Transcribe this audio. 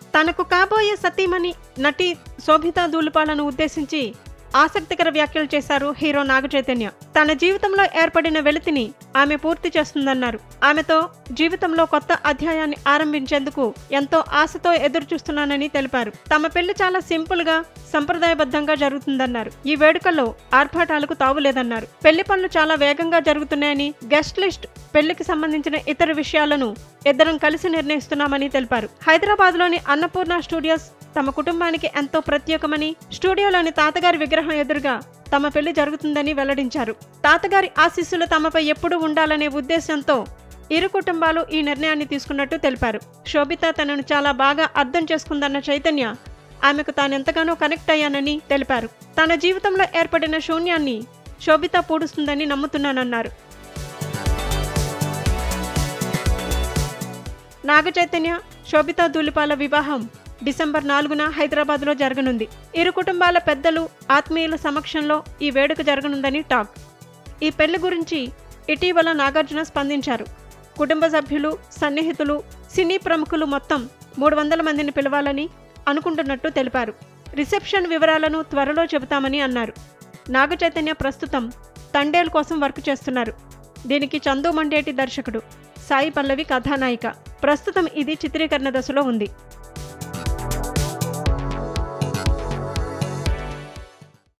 తనకు కాబోయే సతీమణి నటి శోభితా దూలుపాలను ఉద్దేశించి ఆసక్తికర వ్యాఖ్యలు చేశారు హీరో నాగ చైతన్య తన జీవితంలో ఏర్పడిన వెలితిని ఆమె పూర్తి చేస్తుందన్నారు ఆమెతో జీవితంలో కొత్త అధ్యాయాన్ని ఆరంభించేందుకు ఎంతో ఆశతో ఎదురు చూస్తున్నానని తెలిపారు తమ పెళ్లి చాలా సింపుల్ గా సంప్రదాయబద్ధంగా జరుగుతుందన్నారు ఈ వేడుకల్లో ఆర్భాటాలకు తావులేదన్నారు పెళ్లి పనులు చాలా వేగంగా జరుగుతున్నాయని గెస్ట్ లిస్ట్ పెళ్లికి సంబంధించిన ఇతర విషయాలను ఇద్దరం కలిసి నిర్ణయిస్తున్నామని తెలిపారు హైదరాబాద్ లోని అన్నపూర్ణ స్టూడియోస్ తమ కుటుంబానికి ఎంతో ప్రత్యేకమని స్టూడియోలోని తాతగారి విగ్రహం ఎదురుగా తమ పెళ్లి జరుగుతుందని వెల్లడించారు తాతగారి ఆశీస్సులు తమపై ఎప్పుడూ ఉండాలనే ఉద్దేశంతో ఇరు కుటుంబాలు ఈ నిర్ణయాన్ని తీసుకున్నట్టు తెలిపారు శోభిత తనను చాలా బాగా అర్థం చేసుకుందన్న చైతన్య ఆమెకు తానెంతగానో కనెక్ట్ అయ్యానని తెలిపారు తన జీవితంలో ఏర్పడిన శూన్యాన్ని శోభిత పూడుస్తుందని నమ్ముతున్నానన్నారు నాగ చైతన్య శోభితా ధూళిపాల వివాహం డిసెంబర్ నాలుగున హైదరాబాద్లో జరగనుంది ఇరు కుటుంబాల పెద్దలు ఆత్మీయుల సమక్షంలో ఈ వేడుక జరగనుందని టాక్ ఈ పెళ్లి గురించి ఇటీవల నాగార్జున స్పందించారు కుటుంబ సభ్యులు సన్నిహితులు సినీ ప్రముఖులు మొత్తం మూడు వందల మందిని పిలవాలని అనుకుంటున్నట్టు తెలిపారు రిసెప్షన్ వివరాలను త్వరలో చెబుతామని అన్నారు నాగ చైతన్య ప్రస్తుతం తండేల్ కోసం వర్క్ చేస్తున్నారు దీనికి చందు మండేటి దర్శకుడు సాయి పల్లవి కథానాయిక ప్రస్తుతం ఇది చిత్రీకరణ దశలో ఉంది